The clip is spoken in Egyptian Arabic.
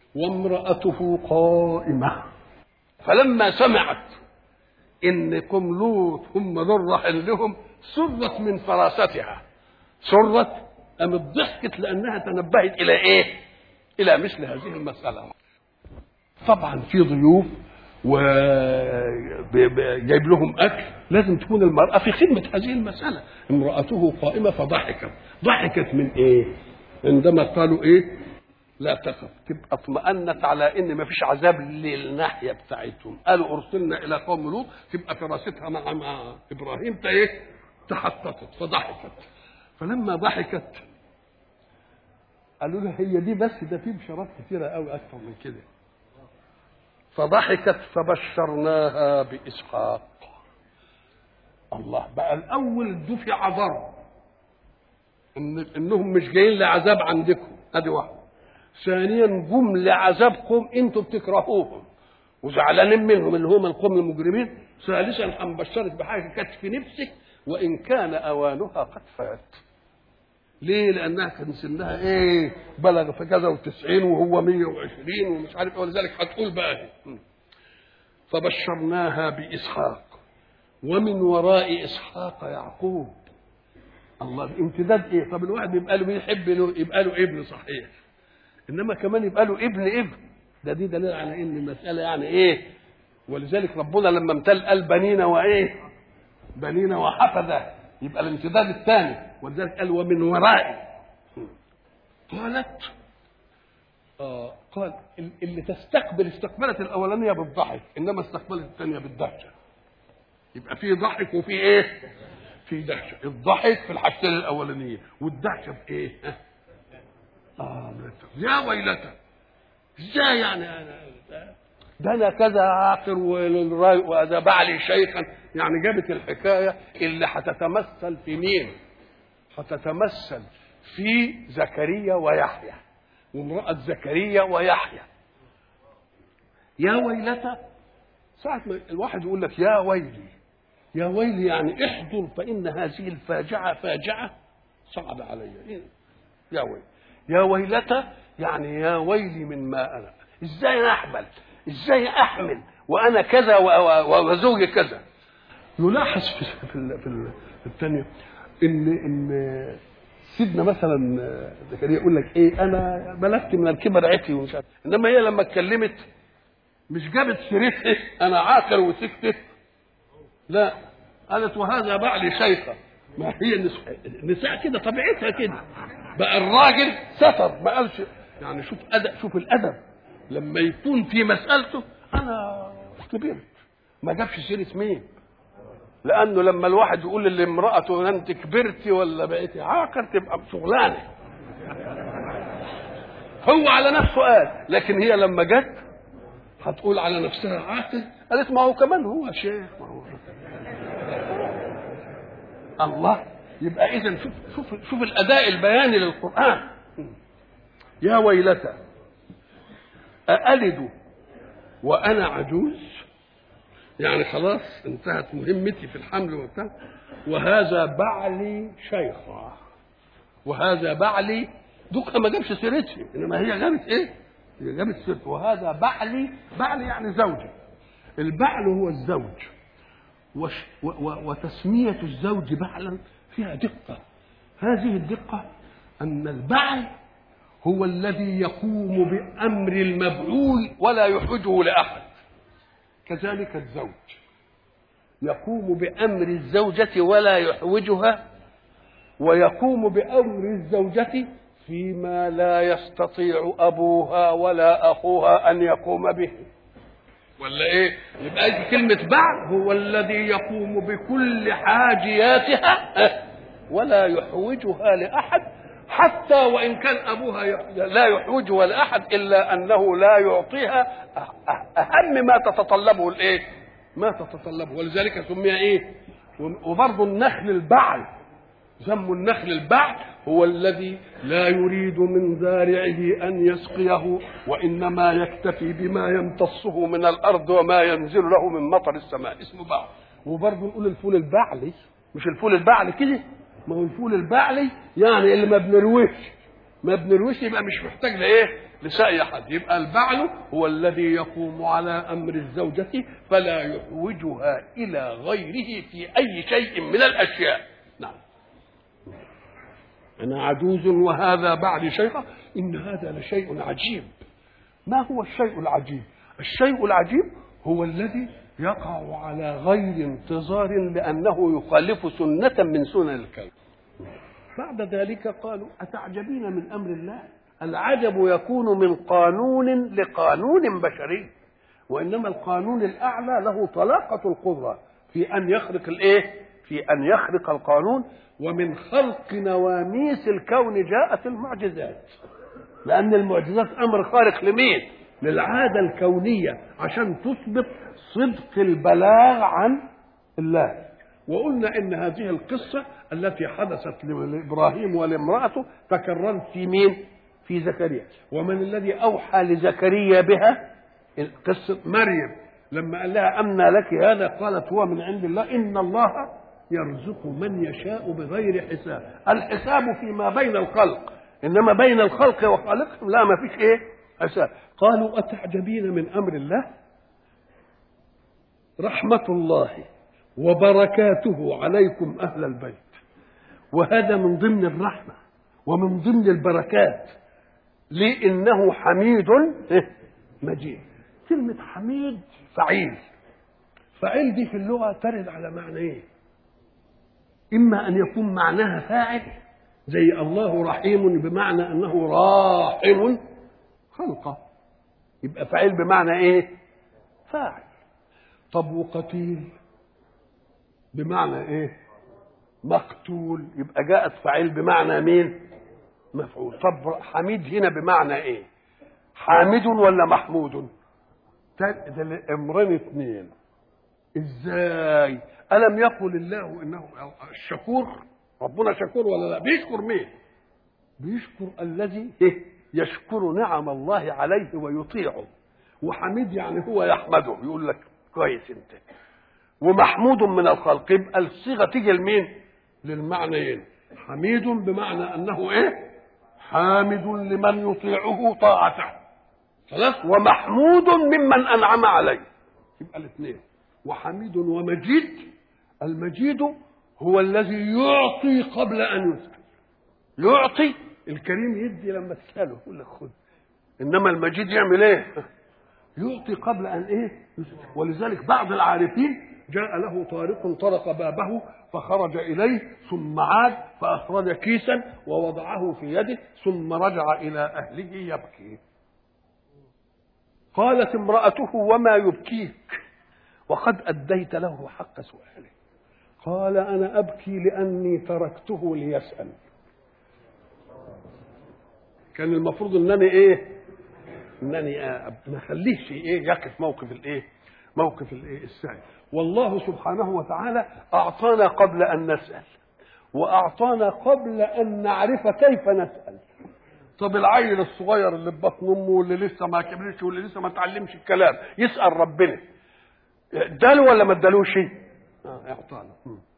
وامرأته قائمة فلما سمعت ان قوم لوط هم دول رايحين لهم سرت من فراستها سرت قامت ضحكت لانها تنبهت الى ايه؟ الى مثل هذه المساله. طبعا في ضيوف وجايب لهم اكل لازم تكون المراه في خدمه هذه المساله امراته قائمه فضحكت ضحكت من ايه؟ عندما قالوا ايه؟ لا تخف تبقى اطمأنت على ان ما فيش عذاب للناحيه بتاعتهم قالوا ارسلنا الى قوم لوط تبقى فراستها مع مع ابراهيم ايه تحططت فضحكت فلما ضحكت قالوا لها هي دي بس ده في بشارات كثيره قوي اكثر من كده فضحكت فبشرناها باسحاق الله بقى الاول دفع ضرب إن انهم مش جايين لعذاب عندكم ادي واحده ثانيا جم لعذابكم انتم بتكرهوهم وزعلانين منهم اللي هم القوم المجرمين ثالثا هنبشرك بحاجه كانت في نفسك وان كان اوانها قد فات ليه؟ لأنها كان سنها إيه؟ بلغ في كذا وتسعين وهو مية وعشرين ومش عارف إيه ولذلك هتقول بقى إيه؟ فبشرناها بإسحاق ومن وراء إسحاق يعقوب الله امتداد إيه؟ طب الواحد يبقى له يحب له يبقى له ابن صحيح انما كمان يبقى له ابن ابن ده دي دليل على ان المساله يعني ايه ولذلك ربنا لما امتل قال بنين وايه بنين وحفظه يبقى الامتداد الثاني ولذلك قال ومن ورائي قالت آه قال اللي تستقبل استقبلت الاولانيه بالضحك انما استقبلت الثانيه بالدهشه يبقى في ضحك وفي ايه في دهشه الضحك في الحاجتين الاولانيه والدهشه في ايه آه يا ويلتى ازاي يعني انا ده انا كذا عاقر وده بعلي شيخا يعني جابت الحكايه اللي هتتمثل في مين؟ هتتمثل في زكريا ويحيى وامرأة زكريا ويحيى يا ويلتى ساعة ما الواحد يقول لك يا ويلي يا ويلي يعني احضر فإن هذه الفاجعة فاجعة صعب علي يا ويلي يا ويلتى يعني يا ويلي من ما انا ازاي انا احمل ازاي احمل وانا كذا وزوجي كذا نلاحظ في في في, في الثانيه ان ان سيدنا مثلا زكريا يقول لك ايه انا بلغت من الكبر عتي ومش عارف انما هي لما اتكلمت مش جابت سيرتها انا عاقل وسكتت لا قالت وهذا بعلي شيخه ما هي النساء, النساء كده طبيعتها كده بقى الراجل ستر ما قالش يعني شوف أدب شوف الادب لما يكون في مسالته انا كبرت ما جابش سيره مين لانه لما الواحد يقول لامراته انت كبرتي ولا بقيتي عاقر تبقى شغلانه هو على نفسه قال لكن هي لما جت هتقول على نفسها عاقل قالت ما هو كمان هو شيخ ما هو الله يبقى اذا شوف شوف شوف الاداء البياني للقران يا ويلتى أألد وأنا عجوز يعني خلاص انتهت مهمتي في الحمل وبتاع وهذا بعلي شيخا وهذا بعلي دوكا ما جابش سيرتي انما هي جابت ايه؟ هي جابت سيرته وهذا بعلي بعلي يعني زوجي البعل هو الزوج وش و و وتسمية الزوج بعلا فيها دقة هذه الدقة أن البعل هو الذي يقوم بأمر المبعول ولا يحوجه لأحد كذلك الزوج يقوم بأمر الزوجة ولا يحوجها ويقوم بأمر الزوجة فيما لا يستطيع أبوها ولا أخوها أن يقوم به ولا ايه يبقى كلمة بعل هو الذي يقوم بكل حاجياتها ولا يحوجها لأحد حتى وإن كان أبوها لا يحوجها لأحد إلا أنه لا يعطيها أهم ما تتطلبه الإيه؟ ما تتطلبه ولذلك سمي إيه؟ وبرضه النخل البعل سموا النخل البعل هو الذي لا يريد من زارعه أن يسقيه وإنما يكتفي بما يمتصه من الأرض وما ينزل له من مطر السماء اسمه بعل وبرضه نقول الفول البعلي مش الفول البعلي كده ما هو الفول البعلي يعني اللي ما بنرويش ما بنرويش يبقى مش محتاج لايه لسعي أحد يبقى البعل هو الذي يقوم على أمر الزوجة فلا يحوجها إلى غيره في أي شيء من الأشياء نعم أنا عجوز وهذا بعد شيخة إن هذا لشيء عجيب ما هو الشيء العجيب الشيء العجيب هو الذي يقع على غير انتظار لأنه يخالف سنة من سنن الكون بعد ذلك قالوا أتعجبين من أمر الله العجب يكون من قانون لقانون بشري وإنما القانون الأعلى له طلاقة القدرة في أن يخرق الإيه في أن يخرق القانون ومن خلق نواميس الكون جاءت المعجزات لأن المعجزات أمر خارق لمين؟ للعادة الكونية عشان تثبت صدق البلاغ عن الله وقلنا ان هذه القصه التي حدثت لابراهيم ولامراته تكررت في مين؟ في زكريا ومن الذي اوحى لزكريا بها؟ قصه مريم لما قال لها امنى لك هذا قالت هو من عند الله ان الله يرزق من يشاء بغير حساب الحساب فيما بين الخلق انما بين الخلق وخالقهم لا ما فيش ايه حساب قالوا اتعجبين من امر الله رحمه الله وبركاته عليكم اهل البيت وهذا من ضمن الرحمه ومن ضمن البركات لانه حميد مجيد كلمه حميد فعيل فعيل دي في اللغه ترد على معنى ايه اما ان يكون معناها فاعل زي الله رحيم بمعنى انه راحم خلقه يبقى فاعل بمعنى ايه فاعل طب وقتيل بمعنى ايه مقتول يبقى جاءت فاعل بمعنى مين مفعول طب حميد هنا بمعنى ايه حامد ولا محمود ده الامرين اثنين ازاي الم يقل الله انه الشكور ربنا شكور ولا لا بيشكر مين بيشكر الذي يشكر نعم الله عليه ويطيعه وحميد يعني هو يحمده يقول لك كويس انت ومحمود من الخلق يبقى الصيغه تيجي لمين للمعنيين حميد بمعنى انه ايه حامد لمن يطيعه طاعته خلاص ومحمود ممن انعم عليه يبقى الاثنين وحميد ومجيد المجيد هو الذي يعطي قبل ان يسكت يعطي الكريم يدي لما تساله يقول لك خذ انما المجيد يعمل ايه يعطي قبل ان ايه ولذلك بعض العارفين جاء له طارق طرق بابه فخرج اليه ثم عاد فاخرج كيسا ووضعه في يده ثم رجع الى اهله يبكي قالت امراته وما يبكيك وقد اديت له حق سؤاله قال انا ابكي لاني تركته ليسال كان المفروض انني ايه انني ما اخليش ايه يقف موقف الايه موقف الايه السعي والله سبحانه وتعالى اعطانا قبل ان نسال واعطانا قبل ان نعرف كيف نسال طب العيل الصغير اللي في بطن امه واللي لسه ما كبرش واللي لسه ما اتعلمش الكلام يسال ربنا اداله ولا ما ادالوش اه اعطانا